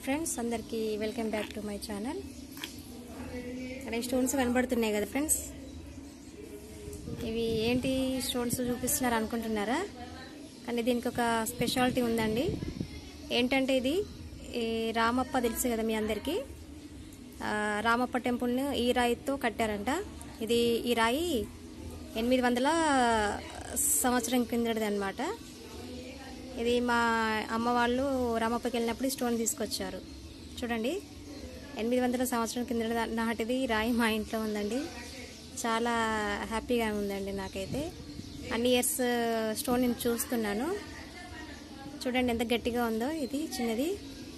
friends అందరికీ welcome back to my channel ఇక్కడ stones కనబడుతున్నాయి కదా ఫ్రెండ్స్ ఇవి ఏంటి స్టోన్స్ చూపిస్తున్నారు అనుకుంటున్నారా కానీ దీనికి ఒక స్పెషాలిటీ ఉందండి ఏంటంటే ఇది ఈ రామప్ప తెలుసు కదా మీ అందరికీ ఆ, రామప్ప టెంపుల్ని ఈ రాయితో కట్టారంట ఇది ఈ రాయి ఎనిమిది వందల సంవత్సరం కిందది అనమాట ఇది మా అమ్మ వాళ్ళు రామప్పకి వెళ్ళినప్పుడు ఈ స్టోన్ తీసుకొచ్చారు చూడండి ఎనిమిది వందల సంవత్సరం కింద నాటిది ఈ రాయి మా ఇంట్లో ఉందండి చాలా హ్యాపీగా ఉందండి నాకైతే అన్ని ఇయర్స్ స్టోన్ నేను చూస్తున్నాను చూడండి ఎంత గట్టిగా ఉందో ఇది చిన్నది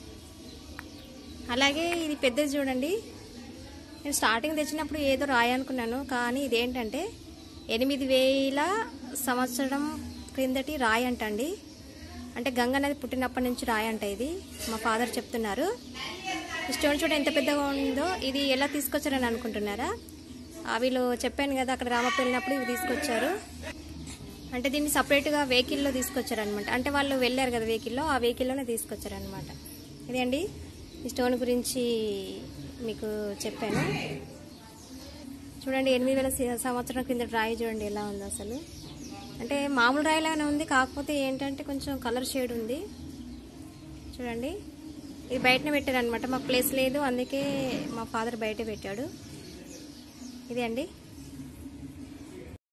అలాగే ఇది పెద్దది చూడండి నేను స్టార్టింగ్ తెచ్చినప్పుడు ఏదో రాయి అనుకున్నాను కానీ ఇదేంటంటే ఎనిమిది వేల సంవత్సరం క్రిందటి రాయి అంటండి అంటే గంగ నది పుట్టినప్పటి నుంచి రాయి అంట ఇది మా ఫాదర్ చెప్తున్నారు ఈ స్టోన్ చూడ ఎంత పెద్దగా ఉందో ఇది ఎలా తీసుకొచ్చారని అనుకుంటున్నారా ఆ, వీళ్ళు చెప్పాను కదా అక్కడ రామప్ప వెళ్ళినప్పుడు ఇవి తీసుకొచ్చారు అంటే దీన్ని సపరేట్గా వెహికల్లో తీసుకొచ్చారనమాట అంటే వాళ్ళు వెళ్ళారు కదా వెహికల్లో ఆ వెహికల్లోనే తీసుకొచ్చారనమాట ఇదే అండి ఈ స్టోన్ గురించి మీకు చెప్పాను చూడండి ఎనిమిది వేల సి- సంవత్సరం కింద రాయి చూడండి ఎలా ఉంది అసలు అంటే మామూలు రాయిలాగానే ఉంది కాకపోతే ఏంటంటే కొంచెం కలర్ షేడ్ ఉంది చూడండి ఇది బయటనే పెట్టారు అనమాట మాకు ప్లేస్ లేదు అందుకే మా ఫాదర్ బయట పెట్టాడు ఇదే అండి